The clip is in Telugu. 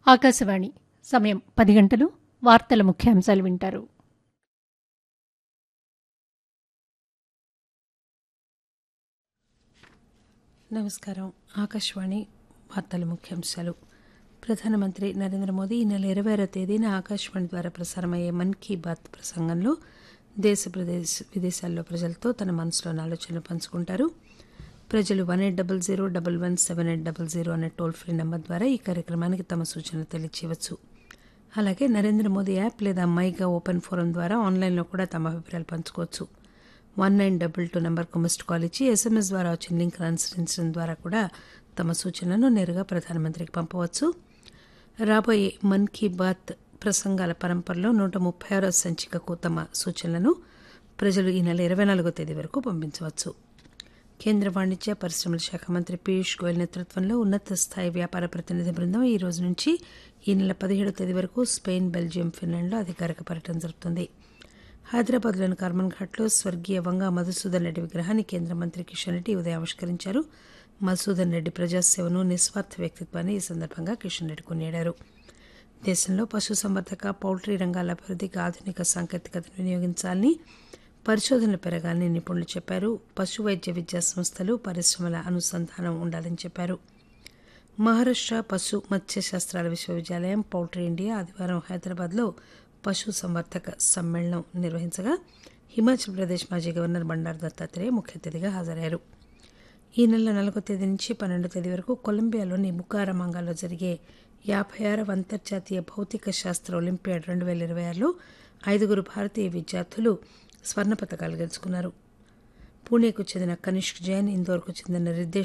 ఆకాశవాణి సమయం పది గంటలు వార్తల ముఖ్యాంశాలు వింటారు నమస్కారం ఆకాశవాణి వార్తల ముఖ్యాంశాలు ప్రధానమంత్రి నరేంద్ర మోదీ ఈ నెల ఇరవై ఆరో తేదీన ఆకాశవాణి ద్వారా ప్రసారమయ్యే మన్ కీ బాత్ ప్రసంగంలో దేశ ప్రదేశ విదేశాల్లో ప్రజలతో తన మనసులోని ఆలోచనలు పంచుకుంటారు ప్రజలు one eight double zero double one seven eight double zero అనే టోల్ ఫ్రీ నెంబర్ ద్వారా ఈ కార్యక్రమానికి తమ సూచనలు తెలియచేయవచ్చు అలాగే నరేంద్ర మోదీ యాప్ లేదా మైగా ఓపెన్ ఫోరం ద్వారా ఆన్లైన్లో కూడా తమ అభిప్రాయాలు పంచుకోవచ్చు వన్ నైన్ డబుల్ టూ నెంబర్కు మిస్డ్ కాల్ ఇచ్చి ఎస్ఎంఎస్ ద్వారా వచ్చిన లింక్ అనుసరించడం ద్వారా కూడా తమ సూచనలను నేరుగా ప్రధానమంత్రికి పంపవచ్చు రాబోయే మన్ కీ బాత్ ప్రసంగాల పరంపరలో నూట ముప్పై ఆరో సంచికకు తమ సూచనలను ప్రజలు ఈ నెల ఇరవై నాలుగో తేదీ వరకు పంపించవచ్చు కేంద్ర వాణిజ్య పరిశ్రమల శాఖ మంత్రి పీయూష్ గోయల్ నేతృత్వంలో ఉన్నత స్థాయి వ్యాపార ప్రతినిధి బృందం ఈ రోజు నుంచి ఈ నెల పదిహేడో తేదీ వరకు స్పెయిన్ బెల్జియం ఫిన్లాండ్లో అధికారిక పర్యటన జరుపుతుంది హైదరాబాద్లోని కార్మన్ ఘాట్లో స్వర్గీయ వంగా మధుసూదన్ రెడ్డి విగ్రహాన్ని కేంద్ర మంత్రి కిషన్ రెడ్డి ఉదయం ఆవిష్కరించారు మధుసూదన్ రెడ్డి ప్రజాసేవను నిస్వార్థ వ్యక్తిత్వాన్ని ఈ సందర్భంగా కిషన్ రెడ్డి కొనియాడారు దేశంలో పశుసంవర్ధక పౌల్ట్రీ రంగాల అభివృద్ధికి ఆధునిక సాంకేతికతను వినియోగించాలని పరిశోధనలు పెరగాలని నిపుణులు చెప్పారు పశు వైద్య విద్యా సంస్థలు పరిశ్రమల అనుసంధానం ఉండాలని చెప్పారు మహారాష్ట పశు మత్స్య శాస్త్రాల విశ్వవిద్యాలయం పౌల్ట్రీ ఇండియా ఆదివారం హైదరాబాద్లో పశు సంవర్ధక సమ్మేళనం నిర్వహించగా హిమాచల్ ప్రదేశ్ మాజీ గవర్నర్ బండారు దత్తాత్రేయ ముఖ్య అతిథిగా హాజరయ్యారు ఈ నెల నాలుగో తేదీ నుంచి పన్నెండో తేదీ వరకు కొలంబియాలోని బుకారమంగాలో జరిగే యాభై ఆరవ అంతర్జాతీయ భౌతిక శాస్త్ర ఒలింపియాడ్ రెండు వేల ఇరవై ఆరులో ఐదుగురు భారతీయ విద్యార్థులు స్వర్ణ పథకాలు గెలుచుకున్నారు పూణేకు చెందిన కనిష్క్ జైన్ ఇందోర్కు చెందిన రిద్దేశ్